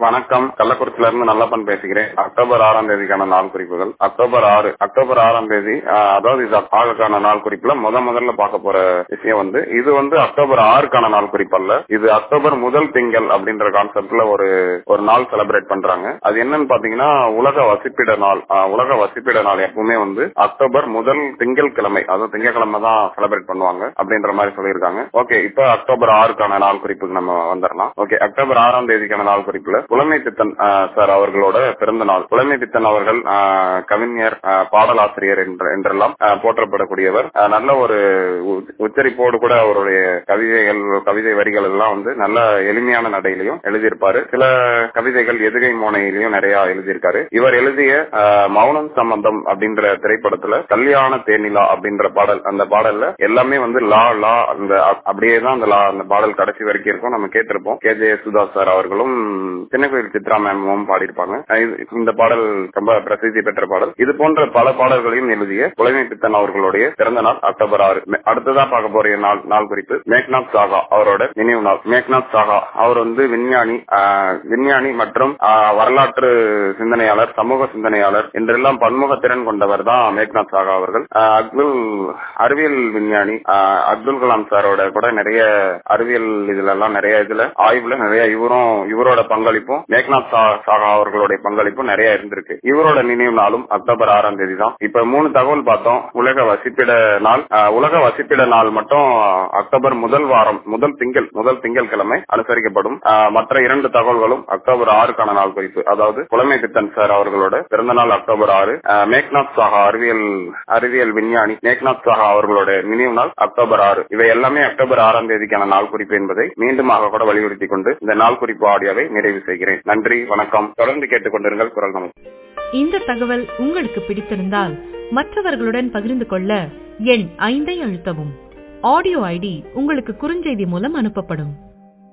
வணக்கம் கள்ளக்குறிச்சியில இருந்து நல்லப்பன் பேசுகிறேன் அக்டோபர் ஆறாம் தேதிக்கான நாள் குறிப்புகள் அக்டோபர் ஆறு அக்டோபர் ஆறாம் தேதி ஆஹ், அதாவது இது ஆளுக்கான நாள் குறிப்புல முத முதல்ல பார்க்க போற விஷயம் வந்து இது வந்து அக்டோபர் ஆறுக்கான நாள் குறிப்பு அல்ல இது அக்டோபர் முதல் திங்கள் அப்படின்ற கான்செப்ட்ல ஒரு ஒரு நாள் செலிப்ரேட் பண்றாங்க அது என்னன்னு பாத்தீங்கன்னா உலக வசிப்பிட நாள் ஆஹ், உலக வசிப்பிட நாள் எப்பவுமே வந்து அக்டோபர் முதல் திங்கள் கிழமை அதுவும் திங்கக்கிழமை தான் செலிப்ரேட் பண்ணுவாங்க அப்படின்ற மாதிரி சொல்லியிருக்காங்க ஓகே இப்ப அக்டோபர் ஆறுக்கான நாள் குறிப்புக்கு நம்ம வந்துடலாம் ஓகே அக்டோபர் ஆறாம் தேதிக்கான நாள் குறிப்புல புலமை பித்தன் ஆஹ், சார் அவர்களோட பிறந்த நாள் புலமை பித்தன் அவர்கள் ஆஹ், கவிஞர் ஆஹ், பாடலாசிரியர் என்ற என்றெல்லாம் ஆஹ், போற்றப்படக்கூடியவர் ஆஹ், நல்ல ஒரு உ- உச்சரிப்போடு கூட அவருடைய கவிதைகள் கவிதை வரிகள் எல்லாம் வந்து நல்ல எளிமையான நடையிலையும் எழுதியிருப்பாரு சில கவிதைகள் எதுகை மோனையிலையும் நிறைய எழுதியிருக்காரு இவர் எழுதிய ஆஹ், மௌனம் சம்பந்தம் அப்படின்ற திரைப்படத்துல கல்யாண தேனிலா அப்படின்ற பாடல் அந்த பாடல்ல எல்லாமே வந்து லா லா அந்த அப்- அப்படியே தான் அந்த லா அந்த பாடல் கடைசி வரைக்கும் இருக்கும் நம்ம கேட்டிருப்போம் கே ஜே சுதாஸ் சார் அவர்களும் சின்ன கோயில் சித்ரா மேமும் பாடியிருப்பாங்க அஹ் இது- இந்த பாடல் ரொம்ப பிரசித்தி பெற்ற பாடல் இது போன்ற பல பாடல்களையும் எழுதிய புலமை பித்தன் அவர்களுடைய பிறந்த நாள் அக்டோபர் ஆறு மே- அடுத்ததா பார்க்க போற நாள் நாள் குறிப்பு மேக்நாத் சாகா அவரோட நினைவு நாள் மேக்நாத் சாகா அவர் வந்து விஞ்ஞானி ஆஹ், விஞ்ஞானி மற்றும் ஆஹ், வரலாற்று சிந்தனையாளர் சமூக சிந்தனையாளர் என்றெல்லாம் பன்முகத்திறன் கொண்டவர் தான் மேக்நாத் சாகா அவர்கள் ஆஹ், அப்துல் அறிவியல் விஞ்ஞானி ஆஹ், அப்துல் கலாம் சாரோட கூட நிறைய அறிவியல் இதுல எல்லாம் நிறைய இதுல ஆய்வுல நிறைய இவரும் இவரோட பங்களிப்பும் மேக்நாத் சா- சாகா அவர்களுடைய பங்களிப்பும் நிறைய இருந்திருக்கு இவரோட நினைவு நாளும் அக்டோபர் ஆறாம் தேதி தான் இப்ப மூணு தகவல் பார்த்தோம் உலக வசிப்பிட நாள் ஆஹ், உலக வசிப்பிட நாள் மட்டும் அக்டோபர் முதல் வாரம் முதல் திங்கள் முதல் திங்கள் கிழமை அனுசரிக்கப்படும் ஆஹ், மற்ற இரண்டு தகவல்களும் அக்டோபர் ஆறுக்கான நாள் குறிப்பு அதாவது புலமை பித்தன் சார் அவர்களோட பிறந்த நாள் அக்டோபர் ஆறு ஆஹ், மேக்நாத் சாகா அறிவியல் அறிவியல் விஞ்ஞானி மேக்நாத் சாகா அவர்களோட நினைவு நாள் அக்டோபர் ஆறு இவை எல்லாமே அக்டோபர் ஆறாம் தேதிக்கான நாள் குறிப்பு என்பதை மீண்டுமாக கூட வலியுறுத்திக் கொண்டு இந்த நாள் குறிப்பு ஆடியோவை நிறைவு செய்கிறேன் நன்றி வணக்கம் தொடர்ந்து கேட்டுக்கொண்டிருங்கள் குரல் நமக்கு இந்த தகவல் உங்களுக்கு பிடித்திருந்தால் மற்றவர்களுடன் பகிர்ந்து கொள்ள எண் ஐந்தை அழுத்தவும் ஆடியோ ஐடி உங்களுக்கு குறுஞ்செய்தி மூலம் அனுப்பப்படும்